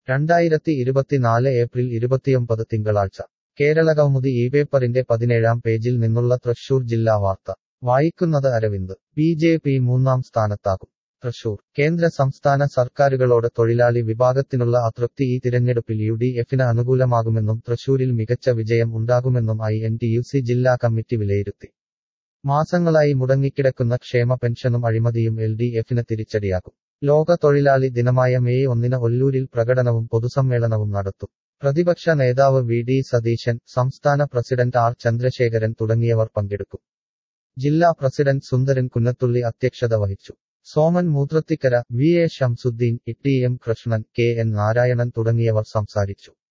രണ്ടായിരത്തി ഇരുപത്തിനാല് ഏപ്രിൽ ഇരുപത്തിയൊമ്പത് തിങ്കളാഴ്ച കേരളകൗമുദി ഈ പേപ്പറിന്റെ പതിനേഴാം പേജിൽ നിന്നുള്ള തൃശൂർ ജില്ലാ വാർത്ത വായിക്കുന്നത് അരവിന്ദ് ബി ജെ പി മൂന്നാം സ്ഥാനത്താകും തൃശൂർ കേന്ദ്ര സംസ്ഥാന സർക്കാരുകളോട് തൊഴിലാളി വിഭാഗത്തിനുള്ള അതൃപ്തി ഈ തിരഞ്ഞെടുപ്പിൽ യു ഡി എഫിന് അനുകൂലമാകുമെന്നും തൃശൂരിൽ മികച്ച വിജയം ഉണ്ടാകുമെന്നും I N T U C ജില്ലാ കമ്മിറ്റി വിലയിരുത്തി മാസങ്ങളായി മുടങ്ങിക്കിടക്കുന്ന ക്ഷേമ പെൻഷനും അഴിമതിയും എൽ ഡി എഫിന് തിരിച്ചടിയാകും ലോക തൊഴിലാളി ദിനമായ മെയ് ഒന്നിന് ഒല്ലൂരിൽ പ്രകടനവും പൊതുസമ്മേളനവും നടത്തും പ്രതിപക്ഷ നേതാവ് വി ഡി സതീശൻ സംസ്ഥാന പ്രസിഡന്റ് ആർ ചന്ദ്രശേഖരൻ തുടങ്ങിയവർ പങ്കെടുക്കും ജില്ലാ പ്രസിഡന്റ് സുന്ദരൻ കുന്നത്തുള്ളി അധ്യക്ഷത വഹിച്ചു Soman Moothrathikkara V A Shamsuddin T M Krishnan K N Narayanan തുടങ്ങിയവർ സംസാരിച്ചു